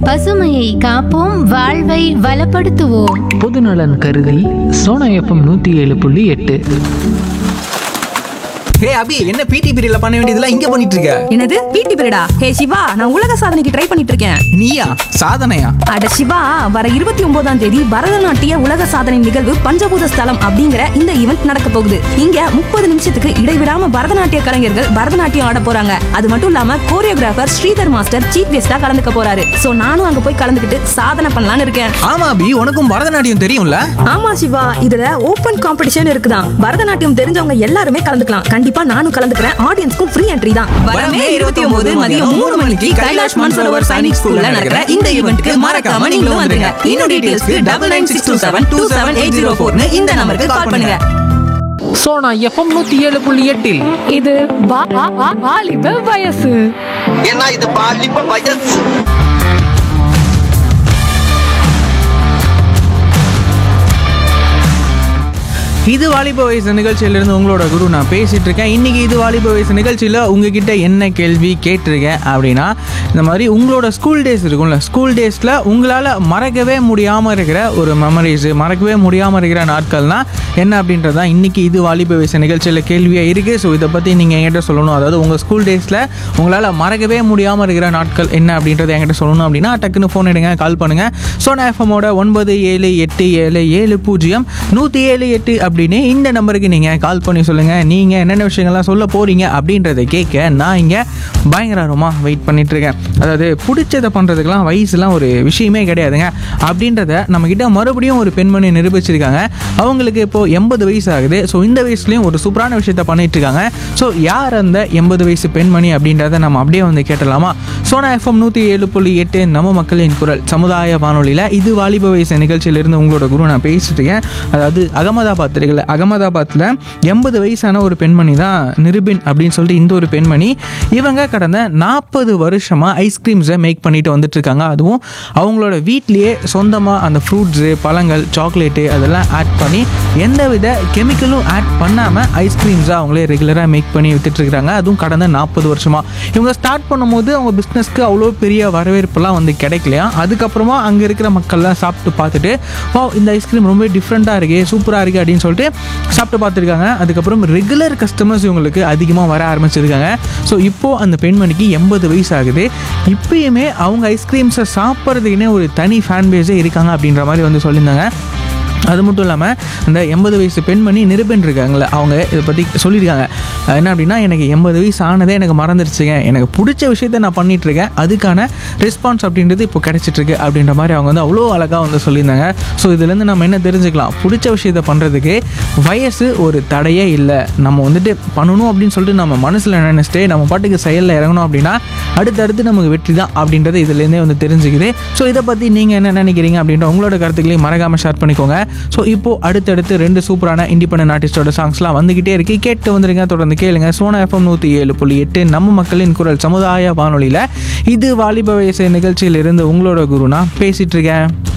பசுமையை காப்போம் வாழ்வை வளப்படுத்துவோம் பொதுநலன் கருதி சோனா எஃப்எம் நூற்றி ஏழு புள்ளி எட்டு ஹே அபி என்ன பிடி பீரியட்ல பண்ண வேண்டியதெல்லாம் இங்க பண்ணிட்டு இருக்க என்னது பிடி பீரியடா ஹே சிவா நான் உலக சாதனைக்கு ட்ரை பண்ணிட்டு இருக்கேன் நீயா சாதனையா அட சிவா வர இருபத்தி ஒன்பதாம் தேதி பரதநாட்டிய உலக சாதனை நிகழ்வு பஞ்சபூத ஸ்தலம் அப்படிங்கிற இந்த ஈவெண்ட் நடக்க போகுது இங்க முப்பது நிமிஷத்துக்கு இடைவிடாம பரதநாட்டிய கலைஞர்கள் பரதநாட்டியம் ஆட போறாங்க அது மட்டும் இல்லாம கோரியோகிராஃபர் ஸ்ரீதர் மாஸ்டர் சீஃப் கெஸ்டா கலந்துக்க போறாரு சோ நானும் அங்க போய் கலந்துக்கிட்டு சாதனை பண்ணலாம்னு இருக்கேன் ஆமா அபி உனக்கும் பரதநாட்டியம் தெரியும்ல ஆமா சிவா இதுல ஓபன் காம்படிஷன் இருக்குதான் பரதநாட்டியம் தெரிஞ்சவங்க எல்லாருமே கலந்துக்கலாம் கண்டிப்பா நானும் கலந்துக்கிறேன் ஆடியன்ஸ்க்கும் ஃப்ரீ என்ட்ரி தான் வரமே இருபத்தி ஒன்பது மதியம் மூணு மணிக்கு கைலாஷ் மான்சரோவர் சைனிக் ஸ்கூல்ல நடக்கிற இந்த ஈவெண்ட்க்கு மறக்காம நீங்களும் வந்துருங்க இன்னும் டீடைல்ஸ்க்கு double nine six two seven two seven eight zero ஃபோர்னு இந்த நம்பருக்கு கால் பண்ணுங்க சோனா எஃப்எம் நூற்றி ஏழு புள்ளி எட்டில் இது வா- வா- வா- வாலிப வயசு ஏன்னா இது பாலிப்ப வயசு இது வாலிப வயசு நிகழ்ச்சியிலிருந்து உங்களோட குரு நான் பேசிட்டு இருக்கேன் இன்னைக்கு இது வாலிப வயசு நிகழ்ச்சியில் உங்ககிட்ட என்ன கேள்வி கேட்டிருக்கேன் அப்படின்னா இந்த மாதிரி உங்களோட ஸ்கூல் டேஸ் இருக்கும்ல ஸ்கூல் டேஸில் உங்களால் மறக்கவே முடியாமல் இருக்கிற ஒரு மெமரிஸ் மறக்கவே முடியாமல் இருக்கிற நாட்கள்னா என்ன அப்படின்றது தான் இன்னைக்கு இது வாலிப வயசு நிகழ்ச்சியில் கேள்வியாக இருக்குது ஸோ இதை பற்றி நீங்கள் என்கிட்ட சொல்லணும் அதாவது உங்கள் ஸ்கூல் டேஸில் உங்களால் மறக்கவே முடியாமல் இருக்கிற நாட்கள் என்ன அப்படின்றத என்கிட்ட சொல்லணும் அப்படின்னா டக்குன்னு ஃபோன் எடுங்க கால் பண்ணுங்கள் சோனா எஃப்எம்மோட ஒன்பது ஏழு எட்டு ஏழு ஏழு பூஜ்ஜியம் நூற்றி ஏழு எட்டு அப்படின்னு இந்த நம்பருக்கு நீங்கள் கால் பண்ணி சொல்லுங்கள் நீங்கள் என்னென்ன விஷயங்கள்லாம் சொல்ல போகிறீங்க அப்படின்றத கேட்க நான் இங்கே பயங்கரமாக வெயிட் பண்ணிட்டு இருக்கேன் அதாவது பிடிச்சதை பண்ணுறதுக்கெலாம் வயசுலாம் ஒரு விஷயமே கிடையாதுங்க அப்படின்றத நம்மக்கிட்ட மறுபடியும் ஒரு பெண்மணி நிரூபிச்சிருக்காங்க அவங்களுக்கு இப்போது எண்பது வயசு ஆகுது ஸோ இந்த வயசுலேயும் ஒரு சூப்பரான விஷயத்த பண்ணிட்டு இருக்காங்க ஸோ யார் அந்த எண்பது வயசு பெண்மணி அப்படின்றத நம்ம அப்படியே வந்து கேட்டலாமா சோனா எஃப்எம் நூற்றி ஏழு புள்ளி எட்டு நம்ம மக்களின் குரல் சமுதாய வானொலியில் இது வாலிப வயசு நிகழ்ச்சியிலிருந்து உங்களோட குரு நான் பேசிட்டு இருக்கேன் அதாவது அகமதாபாத் இருக்குல்ல அகமதாபாத்தில் எண்பது வயசான ஒரு பெண்மணி தான் நிருபின் அப்படின்னு சொல்லிட்டு இந்த ஒரு பெண்மணி இவங்க கடந்த நாற்பது வருஷமாக ஐஸ்கிரீம்ஸை மேக் பண்ணிட்டு வந்துட்டு இருக்காங்க அதுவும் அவங்களோட வீட்லேயே சொந்தமாக அந்த ஃப்ரூட்ஸு பழங்கள் சாக்லேட்டு அதெல்லாம் ஆட் பண்ணி எந்தவித கெமிக்கலும் ஆட் பண்ணாமல் ஐஸ்கிரீம்ஸை அவங்களே ரெகுலராக மேக் பண்ணி வித்துட்டு இருக்காங்க அதுவும் கடந்த நாற்பது வருஷமாக இவங்க ஸ்டார்ட் பண்ணும்போது அவங்க பிஸ்னஸ்க்கு அவ்வளோ பெரிய வரவேற்பெல்லாம் வந்து கிடைக்கலையா அதுக்கப்புறமா அங்கே இருக்கிற மக்கள்லாம் சாப்பிட்டு பார்த்துட்டு வா இந்த ஐஸ்கிரீம் ரொம்ப டிஃப்ரெண்ட்டாக இருக்கே சூப்பராக இருக்குது அப்படின்னு சொல்லிட்டு சாப்பிட்டு பார்த்துருக்காங்க அதுக்கப்புறம் ரெகுலர் கஸ்டமர்ஸ் இவங்களுக்கு அதிகமாக வர ஆரம்பிச்சிருக்காங்க ஸோ இப்போது அந்த பெண்மணிக்கு எண்பது வயசு ஆகுது இப்பயுமே அவங்க ஐஸ்கிரீம்ஸை சாப்பிட்றதுக்குன்னே ஒரு தனி ஃபேன் பேஸே இருக்காங்க அப்படின்ற மாதிரி வந்து சொல்லியிருந்தாங்க அது மட்டும் இல்லாமல் அந்த எண்பது வயசு பெண்மணி நிருபன் இருக்காங்களே அவங்க இதை பற்றி சொல்லியிருக்காங்க அஹ் என்ன அப்படின்னா எனக்கு எண்பது வயசு ஆனதே எனக்கு மறந்துடுச்சுங்க எனக்கு பிடிச்ச விஷயத்த நான் பண்ணிட்டு இருக்கேன் அதுக்கான ரெஸ்பான்ஸ் அப்படின்றது இப்போ கிடைச்சிட்ருக்கு அப்படின்ற மாதிரி அவங்க வந்து அவ்வளோ அழகாக வந்து சொல்லியிருந்தாங்க ஸோ இதுலேருந்து நம்ம என்ன தெரிஞ்சுக்கலாம் பிடிச்ச விஷயத்த பண்ணுறதுக்கு வயசு ஒரு தடையே இல்லை நம்ம வந்துட்டு பண்ணணும் அப்படின்னு சொல்லிட்டு நம்ம மனசில் நினச்சிட்டு நம்ம பாட்டுக்கு செயலில் இறங்கணும் அப்படின்னா அடுத்தடுத்து நமக்கு வெற்றி தான் அப்படின்றது இதுலேருந்தே வந்து தெரிஞ்சுக்குது ஸோ இதை பற்றி நீங்கள் என்ன நினைக்கிறீங்க அப்படின்ற உங்களோட கருத்துக்களையும் மறக்காமல் ஷேர் பண்ணிக்கோங்க ஸோ இப்போது அடுத்தடுத்து ரெண்டு சூப்பரான இண்டிபெண்டன்ட் ஆர்டிஸ்டோட சாங்ஸ்லாம் வந்துக்கிட்டே இருக்கு கேட்டு வந்துருங்க தொடர்ந்து கேளுங்க சோனா எஃப்எம் நூற்றி ஏழு புள்ளி எட்டு நம்ம மக்களின் குரல் சமுதாய வானொலியில் இது வாலிப வயசு நிகழ்ச்சியில் இருந்து உங்களோட குரு நான் பேசிகிட்டு இருக்கேன்